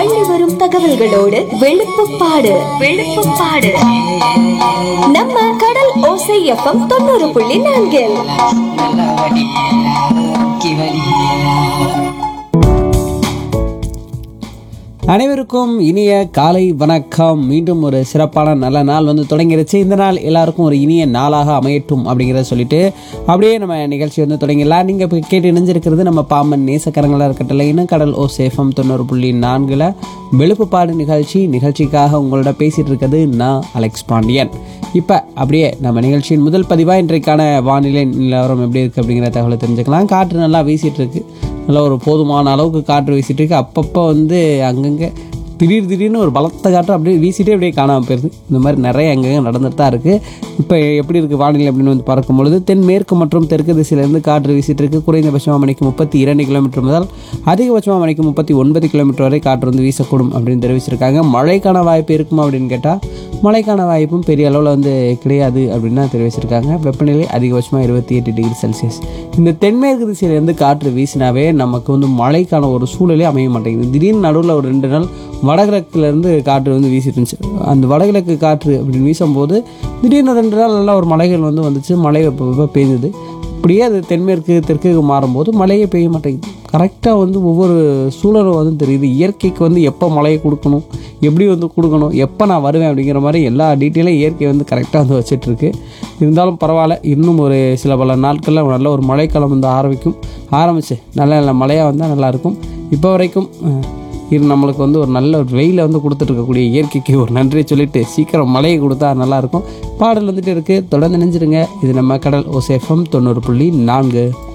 அள்ளி வரும் தகவல்களோடு வெளுப்புப்பாடு வெளுப்புப்பாடு நம்ம கடல் ஓசை எஃப்எம் தொண்ணூறு புள்ளி நான்கில் நல்லா வடி கி வடி அனைவருக்கும் இனிய காலை வணக்கம் மீண்டும் ஒரு சிறப்பான நல்ல நாள் வந்து தொடங்கிருச்சு இந்த நாள் எல்லாருக்கும் ஒரு இனிய நாளாக அமையட்டும் அப்படிங்கிறத சொல்லிட்டு அப்படியே நம்ம நிகழ்ச்சி வந்து தொடங்கிடலாம் நீங்கள் இப்போ கேட்டு இணைஞ்சிருக்கிறது நம்ம பாம்பன் நேசக்கரங்களாக இருக்கட்டும் இன்னும் கடல் ஓ சேஃபம் தொண்ணூறு புள்ளி நான்கில் வெளுப்புப்பாடு நிகழ்ச்சி நிகழ்ச்சிக்காக உங்களோட பேசிகிட்டு இருக்கிறது நான் அலெக்ஸ் பாண்டியன் இப்போ அப்படியே நம்ம நிகழ்ச்சியின் முதல் பதிவாக இன்றைக்கான வானிலை நிலவரம் எப்படி இருக்குது அப்படிங்கிற தகவலை தெரிஞ்சுக்கலாம் காற்று நல்லா வீசிட்டு இருக்கு நல்லா ஒரு போதுமான அளவுக்கு காற்று வீசிட்டு இருக்கு அப்பப்போ வந்து அங்கங்கே திடீர் திடீர்னு ஒரு பலத்த காற்று அப்படியே வீசிட்டே அப்படியே காணாமல் போயிருது இந்த மாதிரி நிறைய அங்கங்கே நடந்துட்டு தான் இருக்குது இப்போ எப்படி இருக்குது வானிலை அப்படின்னு வந்து பார்க்கும் பொழுது தென்மேற்கு மற்றும் தெற்கு திசையிலேருந்து காற்று வீசிட்டு இருக்கு குறைந்தபட்சமாக மணிக்கு முப்பத்தி இரண்டு கிலோமீட்டர் முதல் அதிகபட்சமாக மணிக்கு முப்பத்தி ஒன்பது கிலோமீட்டர் வரை காற்று வந்து வீசக்கூடும் அப்படின்னு தெரிவிச்சிருக்காங்க மழைக்கான வாய்ப்பு இருக்குமா அப்படின்னு கேட்டால் மழைக்கான வாய்ப்பும் பெரிய அளவில் வந்து கிடையாது அப்படின்னு தான் தெரிவிச்சிருக்காங்க வெப்பநிலை அதிகபட்சமாக இருபத்தி எட்டு டிகிரி செல்சியஸ் இந்த தென்மேற்கு திசையிலேருந்து காற்று வீசினாவே நமக்கு வந்து மழைக்கான ஒரு சூழலே அமைய மாட்டேங்குது திடீர்னு நடுவில் ஒரு ரெண்டு நாள் வடகிழக்குலேருந்து காற்று வந்து வீசிட்டு இருந்துச்சு அந்த வடகிழக்கு காற்று அப்படின்னு வீசும்போது திடீர்னு ரெண்டு நாள் நல்லா ஒரு மலைகள் வந்து வந்துச்சு மழை வெப்ப வெப்ப பெய்யுது இப்படியே அது தென்மேற்கு தெற்குக்கு மாறும்போது மழையே பெய்ய மாட்டேங்குது கரெக்டாக வந்து ஒவ்வொரு சூழலும் வந்து தெரியுது இயற்கைக்கு வந்து எப்போ மழையை கொடுக்கணும் எப்படி வந்து கொடுக்கணும் எப்போ நான் வருவேன் அப்படிங்கிற மாதிரி எல்லா டீட்டெயிலும் இயற்கை வந்து கரெக்டாக வந்து வச்சிட்ருக்கு இருந்தாலும் பரவாயில்ல இன்னும் ஒரு சில பல நாட்களில் நல்ல ஒரு மழைக்காலம் வந்து ஆரம்பிக்கும் ஆரம்பிச்சு நல்ல நல்ல மழையாக வந்தால் நல்லாயிருக்கும் இப்போ வரைக்கும் அஹ், இது நம்மளுக்கு வந்து ஒரு நல்ல ஒரு வெயிலை வந்து கொடுத்துட்டு இருக்கக்கூடிய இயற்கைக்கு ஒரு நன்றி சொல்லிட்டு சீக்கிரம் மழையை கொடுத்தா நல்லாயிருக்கும் பாடல் வந்துட்டு இருக்குது தொடர்ந்து நினைஞ்சிருங்க இது நம்ம கடல் ஓசேஃபம் தொண்ணூறு புள்ளி நான்கு